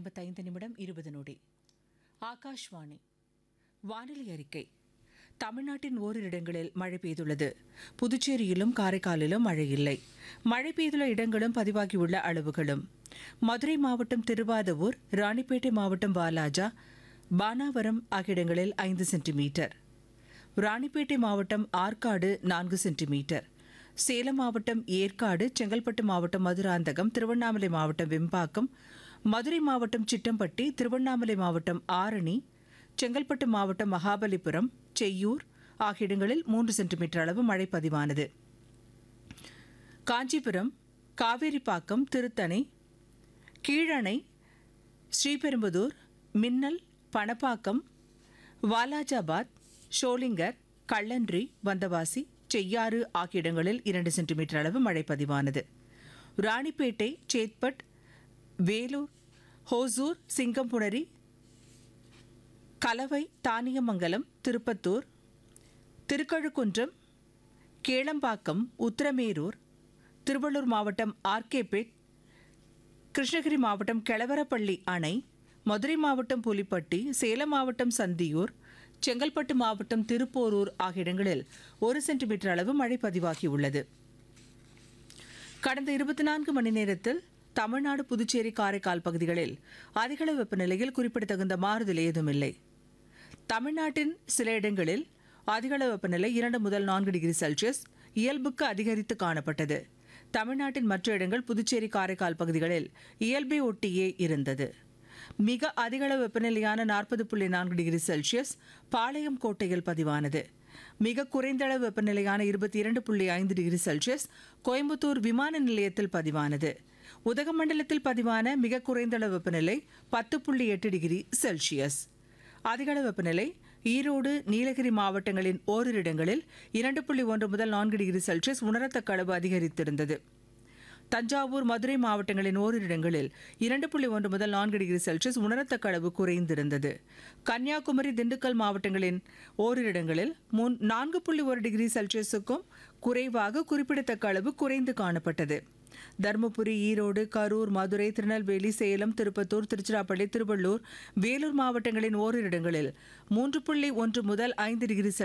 ஐம்பத்தைந்து நிமிடம் இருபது நொடி ஆகாஷ்வாணி வானிலை அறிக்கை தமிழ்நாட்டின் ஓரிரு இடங்களில் மழை பெய்துள்ளது புதுச்சேரியிலும் காரைக்காலிலும் மழை இல்லை மழை பெய்துள்ள இடங்களும் பதிவாகியுள்ள அளவுகளும் மதுரை மாவட்டம் திருவாதவூர் ராணிப்பேட்டை மாவட்டம் வாலாஜா பானாவரம் ஆகிய இடங்களில் ஐந்து சென்டிமீட்டர் ராணிப்பேட்டை மாவட்டம் ஆற்காடு நான்கு சென்டிமீட்டர் சேலம் மாவட்டம் ஏற்காடு செங்கல்பட்டு மாவட்டம் மதுராந்தகம் திருவண்ணாமலை மாவட்டம் வெம்பாக்கம் மதுரை மாவட்டம் சிட்டம்பட்டி திருவண்ணாமலை மாவட்டம் ஆரணி செங்கல்பட்டு மாவட்டம் மகாபலிபுரம் செய்யூர் ஆகிய இடங்களில் மூன்று சென்டிமீட்டர் அளவு மழை பதிவானது காஞ்சிபுரம் காவேரிப்பாக்கம் திருத்தணி கீழணை ஸ்ரீபெரும்புதூர் மின்னல் பணப்பாக்கம் வாலாஜாபாத் ஷோலிங்கர் கள்ளன்றி வந்தவாசி செய்யாறு ஆகிய இடங்களில் இரண்டு சென்டிமீட்டர் அளவு மழை பதிவானது ராணிப்பேட்டை சேத்பட் வேலூர் ஹோசூர் சிங்கம்புணரி கலவை தானியமங்கலம் திருப்பத்தூர் திருக்கழுக்குன்றம் கேளம்பாக்கம் உத்திரமேரூர் திருவள்ளூர் மாவட்டம் ஆர்கேபேட் கிருஷ்ணகிரி மாவட்டம் கெளவரப்பள்ளி அணை மதுரை மாவட்டம் புலிப்பட்டி சேலம் மாவட்டம் சந்தியூர் செங்கல்பட்டு மாவட்டம் திருப்போரூர் ஆகிய இடங்களில் ஒரு சென்டிமீட்டர் அளவு மழை பதிவாகியுள்ளது கடந்த இருபத்தி நான்கு மணி நேரத்தில் தமிழ்நாடு புதுச்சேரி காரைக்கால் பகுதிகளில் அதிகளவு வெப்பநிலையில் குறிப்பிடத்தகுந்த மாறுதல் ஏதுமில்லை தமிழ்நாட்டின் சில இடங்களில் அதிகளவு வெப்பநிலை இரண்டு முதல் நான்கு டிகிரி செல்சியஸ் இயல்புக்கு அதிகரித்து காணப்பட்டது தமிழ்நாட்டின் மற்ற இடங்கள் புதுச்சேரி காரைக்கால் பகுதிகளில் இயல்பை ஒட்டியே இருந்தது மிக அதிகளவு வெப்பநிலையான நாற்பது புள்ளி நான்கு டிகிரி செல்சியஸ் பாளையம் கோட்டையில் பதிவானது மிக குறைந்த அளவு வெப்பநிலையான இருபத்தி இரண்டு புள்ளி ஐந்து டிகிரி செல்சியஸ் கோயம்புத்தூர் விமான நிலையத்தில் பதிவானது உதகமண்டலத்தில் பதிவான மிக குறைந்த அளவு வெப்பநிலை பத்து புள்ளி எட்டு டிகிரி செல்சியஸ் அதிகளவு வெப்பநிலை ஈரோடு நீலகிரி மாவட்டங்களின் ஓரிரு இடங்களில் இரண்டு புள்ளி ஒன்று முதல் நான்கு டிகிரி செல்சியஸ் உணரத்தக்க அளவு அதிகரித்திருந்தது தஞ்சாவூர் மதுரை மாவட்டங்களின் ஓரிரு இடங்களில் இரண்டு புள்ளி ஒன்று முதல் நான்கு டிகிரி செல்சியஸ் உணரத்தக்க அளவு குறைந்திருந்தது கன்னியாகுமரி திண்டுக்கல் மாவட்டங்களின் ஓரிரு இடங்களில் மூன் நான்கு புள்ளி ஒரு டிகிரி செல்சியஸுக்கும் குறைவாக குறிப்பிடத்தக்க அளவு குறைந்து காணப்பட்டது தருமபுரி ஈரோடு கரூர் மதுரை திருநெல்வேலி சேலம் திருப்பத்தூர் திருச்சிராப்பள்ளி திருவள்ளூர் வேலூர் மாவட்டங்களின் ஓரிரு இடங்களில் மூன்று புள்ளி ஒன்று முதல் ஐந்து டிகிரி செல்சியஸ்